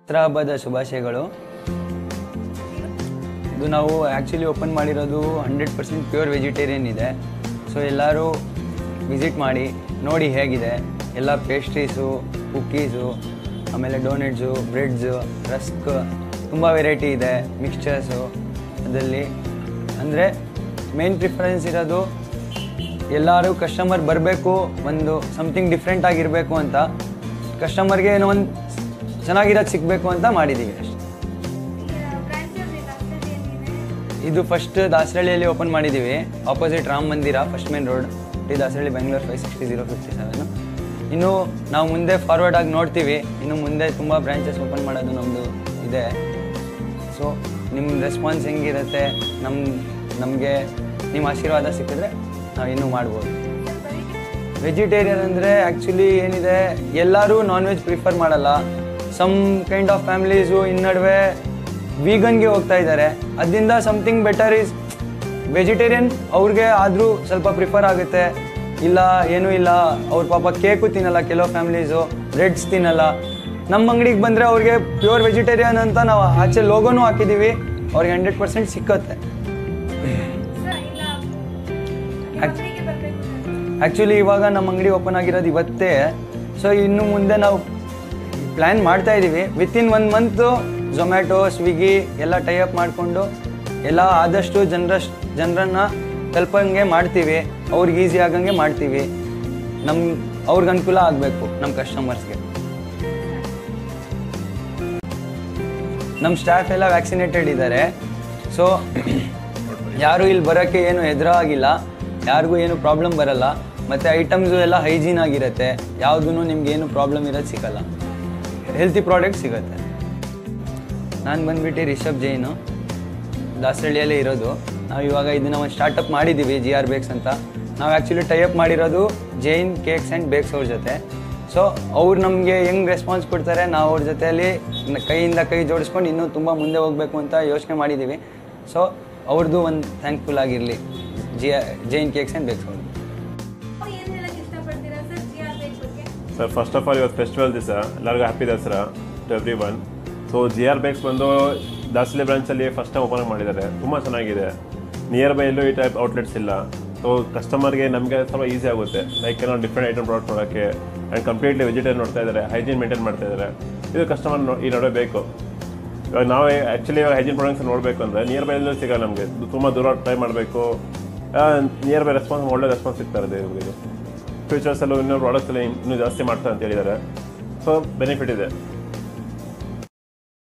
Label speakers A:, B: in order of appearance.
A: ದಸರಾ ಹಬ್ಬದ ಶುಭಾಶಯಗಳು ಇದು ನಾವು ಆ್ಯಕ್ಚುಲಿ ಓಪನ್ ಮಾಡಿರೋದು ಹಂಡ್ರೆಡ್ ಪರ್ಸೆಂಟ್ ಪ್ಯೂರ್ ವೆಜಿಟೇರಿಯನ್ ಇದೆ ಸೊ ಎಲ್ಲರೂ ವಿಸಿಟ್ ಮಾಡಿ ನೋಡಿ ಹೇಗಿದೆ ಎಲ್ಲ ಪೇಸ್ಟ್ರೀಸು ಕುಕ್ಕೀಸು ಆಮೇಲೆ ಡೋನೆಟ್ಸು ಬ್ರೆಡ್ಸು ರಸ್ಕ್ ತುಂಬ ವೆರೈಟಿ ಇದೆ ಮಿಕ್ಸ್ಚರ್ಸು ಅದರಲ್ಲಿ ಅಂದರೆ ಮೇನ್ ಪ್ರಿಫರೆನ್ಸ್ ಇರೋದು ಎಲ್ಲರೂ ಕಸ್ಟಮರ್ ಬರಬೇಕು ಒಂದು ಸಮಥಿಂಗ್ ಡಿಫ್ರೆಂಟ್ ಆಗಿರಬೇಕು ಅಂತ ಕಸ್ಟಮರ್ಗೆ ಏನೋ ಒಂದು ಚೆನ್ನಾಗಿರೋದು ಸಿಗಬೇಕು ಅಂತ ಮಾಡಿದ್ದೀವಿ ಅಷ್ಟೇ ಇದು ಫಸ್ಟ್ ದಾಸರಳ್ಳಿಯಲ್ಲಿ ಓಪನ್ ಮಾಡಿದ್ದೀವಿ opposite Rama Mandira first main road T Dasarahalli Bengaluru five sixty zero fifty seven ಇನ್ನು ನಾವು ಮುಂದೆ ಫಾರ್ವರ್ಡ್ ಆಗಿ ನೋಡ್ತೀವಿ ಇನ್ನು ಮುಂದೆ ತುಂಬ ಬ್ರಾಂಚಸ್ ಓಪನ್ ಮಾಡೋದು ನಮ್ಮದು ಇದೆ ಸೊ ನಿಮ್ಮ ರೆಸ್ಪಾನ್ಸ್ ಹೆಂಗಿರುತ್ತೆ ನಮ್ಮ ನಮಗೆ ನಿಮ್ಮ ಆಶೀರ್ವಾದ ಸಿಕ್ಕಿದ್ರೆ ನಾವು ಇನ್ನೂ ಮಾಡ್ಬೋದು ವೆಜಿಟೇರಿಯನ್ ಅಂದರೆ ಆ್ಯಕ್ಚುಲಿ ಏನಿದೆ ಎಲ್ಲರೂ ನಾನ್ ವೆಜ್ ಪ್ರಿಫರ್ ಮಾಡಲ್ಲ some kind of families in ನಡುವೆ ವೀಗನ್ಗೆ ಹೋಗ್ತಾ ಇದ್ದಾರೆ ಅದರಿಂದ ಸಮಥಿಂಗ್ ಬೆಟರ್ ಈಸ್ ವೆಜಿಟೇರಿಯನ್ ಅವ್ರಿಗೆ ಆದರೂ ಸ್ವಲ್ಪ ಪ್ರಿಫರ್ ಆಗುತ್ತೆ ಇಲ್ಲ ಏನೂ ಇಲ್ಲ ಅವ್ರ ಪಾಪ ಕೇಕು ತಿನ್ನಲ್ಲ ಕೆಲವು ಫ್ಯಾಮಿಲೀಸು ಬ್ರೆಡ್ಸ್ ತಿನ್ನಲ್ಲ ನಮ್ಮ ಅಂಗಡಿಗೆ ಬಂದರೆ ಅವ್ರಿಗೆ ಪ್ಯೂರ್ ವೆಜಿಟೇರಿಯನ್ ಅಂತ ನಾವು ಆಚೆ ಲೋಗೋನೂ ಹಾಕಿದ್ದೀವಿ ಅವ್ರಿಗೆ ಹಂಡ್ರೆಡ್ ಪರ್ಸೆಂಟ್ ಸಿಕ್ಕತ್ತೆ ಆ್ಯಕ್ಚುಲಿ ಇವಾಗ ನಮ್ಮ ಅಂಗಡಿ ಓಪನ್ ಆಗಿರೋದು ಇವತ್ತೇ ಸೊ ಇನ್ನು ಮುಂದೆ ನಾವು ಪ್ಲ್ಯಾನ್ ಮಾಡ್ತಾ ಇದ್ದೀವಿ within one month Zomato Swiggy ಎಲ್ಲ ಟೈಅಪ್ ಮಾಡಿಕೊಂಡು ಎಲ್ಲ ಆದಷ್ಟು ಜನರ ಜನರನ್ನ ತಲುಪಂಗೆ ಮಾಡ್ತೀವಿ ಅವ್ರಿಗೆ ಈಸಿ ಆಗಂಗೆ ಮಾಡ್ತೀವಿ ನಮ್ಮ ಅವ್ರಿಗೆ ಅನುಕೂಲ ಆಗಬೇಕು ನಮ್ಮ ಕಸ್ಟಮರ್ಸ್ಗೆ ನಮ್ಮ ಸ್ಟಾಫ್ ಎಲ್ಲ ವ್ಯಾಕ್ಸಿನೇಟೆಡ್ ಇದ್ದಾರೆ ಸೊ ಯಾರು ಇಲ್ಲಿ ಬರೋಕ್ಕೆ ಏನು ಎದುರು ಆಗಿಲ್ಲ ಯಾರಿಗೂ ಏನು ಪ್ರಾಬ್ಲಮ್ ಬರಲ್ಲ ಮತ್ತು ಐಟಮ್ಸು ಎಲ್ಲ ಹೈಜೀನ್ ಆಗಿರುತ್ತೆ ಯಾವುದೂ ನಿಮ್ಗೆ ಏನು ಪ್ರಾಬ್ಲಮ್ ಇರೋದು ಸಿಗಲ್ಲ ಹೆಲ್ತಿ ಪ್ರಾಡಕ್ಟ್ ಸಿಗುತ್ತೆ ನಾನು ಬಂದ್ಬಿಟ್ಟು ರಿಷಬ್ ಜೈನು ದಾಸರಳ್ಳಿಯಲ್ಲೇ ಇರೋದು ನಾವು ಇವಾಗ ಇದನ್ನ ಒಂದು ಸ್ಟಾರ್ಟಪ್ ಮಾಡಿದ್ದೀವಿ ಜಿ ಆರ್ ಬೇಕ್ಸ್ ಅಂತ ನಾವು ಆ್ಯಕ್ಚುಲಿ ಟೈಅಪ್ ಮಾಡಿರೋದು ಜೈನ್ ಕೇಕ್ಸ್ ಆ್ಯಂಡ್ ಬೇಕ್ಸ್ ಅವ್ರ ಜೊತೆ ಸೊ ಅವ್ರು ನಮಗೆ ಹೆಂಗೆ ರೆಸ್ಪಾನ್ಸ್ ಕೊಡ್ತಾರೆ ನಾವು ಅವ್ರ ಜೊತೆಯಲ್ಲಿ ನ- ಕೈಯಿಂದ ಕೈ ಜೋಡಿಸ್ಕೊಂಡು ಇನ್ನೂ ತುಂಬ ಮುಂದೆ ಹೋಗಬೇಕು ಅಂತ ಯೋಚನೆ ಮಾಡಿದ್ದೀವಿ ಸೊ ಅವ್ರದ್ದು ಒಂದು ಥ್ಯಾಂಕ್ಫುಲ್ ಆಗಿರಲಿ G Jain cakes and bakes ಅವ್ರದ್ದು
B: ಏನ್ ಹೇಳಕ್ ಇಷ್ಟಪಡ್ತೀರಾ ಸರ್ ಜಿ ಆರ್ ಬೇಕ್ ಬಗ್ಗೆ
C: ಸರ್ ಫಸ್ಟ್ ಆಫ್ ಆಲ್ ಇವತ್ತು ಫೆಸ್ಟಿವಲ್ ದಿವಸ ಎಲ್ಲರಿಗೂ happy Dasara to everyone so G R bakes ಬಂದು ದಾಸಲಿ ಬ್ರಾಂಚಲ್ಲಿ ಫಸ್ಟ್ ಟೈಮ್ ಓಪನ್ ಮಾಡಿದ್ದಾರೆ ತುಂಬ ಚೆನ್ನಾಗಿದೆ ನಿಯರ್ ಬೈ ಎಲ್ಲೂ ಈ ಟೈಪ್ ಔಟ್ಲೆಟ್ಸ್ ಇಲ್ಲ ಸೊ ಕಸ್ಟಮರ್ಗೆ ನಮಗೆ ಸ್ವಲ್ಪ ಈಸಿ ಆಗುತ್ತೆ ಲೈಕ್ ಏನೋ ಡಿಫ್ರೆಂಟ್ ಐಟಮ್ ಪ್ರಾಡಕ್ಟ್ ನೋಡೋಕ್ಕೆ ಆ್ಯಂಡ್ ಕಂಪ್ಲೀಟ್ಲಿ ವೆಜಿಟೇರಿಯನ್ ನೋಡ್ತಾ ಇದ್ದಾರೆ ಹೈಜೀನ್ ಮೇಂಟೈನ್ ಮಾಡ್ತಾ ಇದ್ದಾರೆ ಇದು ಕಸ್ಟಮರ್ ಈ ನಡುವೆ ಬೇಕು ಇವಾಗ ನಾವು ಆ್ಯಕ್ಚುಲಿ ಇವಾಗ ಹೈಜೀನ್ ಪ್ರಾಡಕ್ಟ್ಸ್ ನೋಡಬೇಕು ಅಂದರೆ ನಿಯರ್ ಬೈ ಎಲ್ಲೂ ಸಿಗಲ್ಲ ನಮಗೆ ತುಂಬ ದೂರ ಟ್ರೈ ಮಾಡಬೇಕು ನಿಯರ್ ಬೈ ರೆಸ್ಪಾನ್ಸ್ ಒಳ್ಳೆ ರೆಸ್ಪಾನ್ಸ್ ಸಿಗ್ತಾ ಇದೆ ಇವ್ರಿಗೆ ಫ್ಯೂಚರ್ಸಲ್ಲೂ ಇನ್ನೂ ಪ್ರಾಡಕ್ಟ್ಸ್ ಎಲ್ಲ ಇನ್ನೂ ಜಾಸ್ತಿ ಮಾಡ್ತಾರೆ ಅಂತ ಹೇಳಿದ್ದಾರೆ ಸೊ ಬೆನಿಫಿಟ್ ಇದೆ